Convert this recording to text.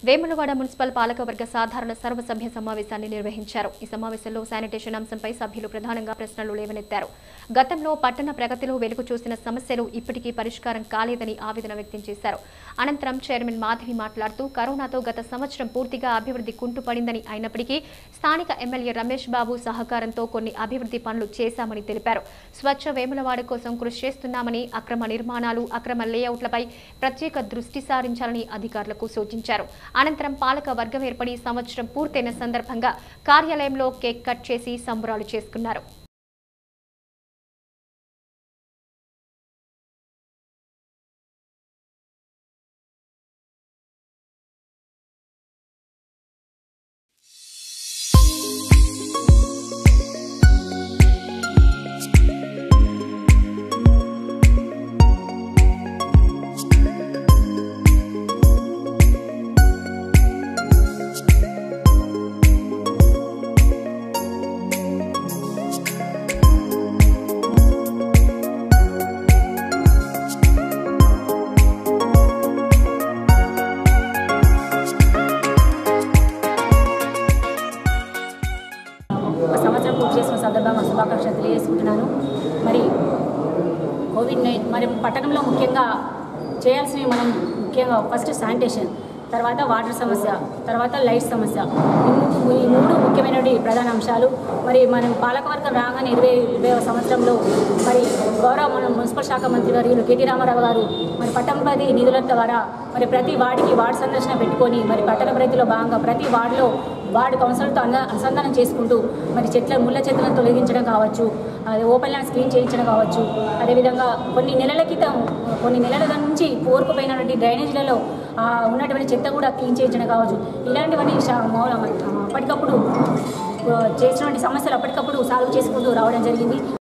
Vemulawada municipal పాలకవర్గ సాధారణ సర్వసభ్య సమావేశాన్ని నిర్వహించారు ఈ సమావేశంలో శానిటేషన్ అంశంపై సభ్యులు ప్రధానంగా ప్రశ్నలు లేవనెత్తారు గతంలో పట్టణ ప్రగతిలో వెలుగు చూసిన సమస్యలు ఇప్పటికీ పరిష్కారం కాలేదని ఆవేదన వ్యక్తం చేశారు అనంతరం చైర్మన్ మాధవి మాట్లాడుతూ కరోనాతో గత సంవత్సరం పూర్తిగా అభివృద్ధి కుంటుపడిందని అయినప్పటికీ స్థానిక ఎమ్మెల్యే రమేష్ బాబు సహకారంతో కొన్ని అభివృద్ధి పనులు చేశామని తెలిపారు స్వచ్ఛ వేములవాడ కోసం కృషి చేస్తున్నామని అక్రమ నిర్మాణాలు అక్రమ లేఅవుట్లపై ప్రత్యేక దృష్టి సారించాలని అధికారులకు సూచించారు అనంతరం పాలక వర్గం ఏర్పడి సంవత్సరం పూర్తయిన సందర్భంగా కార్యాలయంలో కేక్ కట్ చేసి సంబరాలు చేసుకున్నారు ఒక సంవత్సరం పూర్తి చేసిన సందర్భంగా శుభాకాంక్షలు తెలియజేసుకుంటున్నాను మరి కోవిడ్ నైన్ మరి పట్టణంలో ముఖ్యంగా చేయాల్సినవి మనం ముఖ్యంగా ఫస్ట్ శానిటేషన్ తర్వాత వాటర్ సమస్య తర్వాత లైట్ సమస్య ఈ మూ- ఈ మూడు ముఖ్యమైనవి ప్రధాన అంశాలు మరి మనం పాలకవర్గం రాగానే ఇరవై ఇరవై సంవత్సరంలో మరి గౌరవ మన మున్సిపల్ శాఖ మంత్రి వర్యులు కేటీ రామారావు గారు మరి పట్టణపతి నిధుల ద్వారా మరి ప్రతి వార్డుకి వార్డు సందర్శన పెట్టుకొని మరి పట్టణ ప్రగతిలో భాగంగా ప్రతి వార్డులో వార్డు కౌన్సిలర్తో అన్న అనుసంధానం చేసుకుంటూ మరి చెట్ల ముళ్ళ చెట్లను తొలగించడం కావచ్చు అది ఓపెన్ ల్యాండ్ స్క్రీన్ చేయించడం కావచ్చు అదేవిధంగా కొన్ని నెలల క్రితం కొన్ని నెలల నుంచి కోరుకుపోయినటువంటి డ్రైనేజీలలో ఆ, ఉన్నటువంటి చెత్త కూడా క్లీన్ చేయించడం కావచ్చు ఇలాంటివన్నీ శా- మౌ- అప్పటికప్పుడు ఆ, చేసినటువంటి సమస్యలు అప్పటికప్పుడు సాల్వ్ చేసుకుంటూ రావడం జరిగింది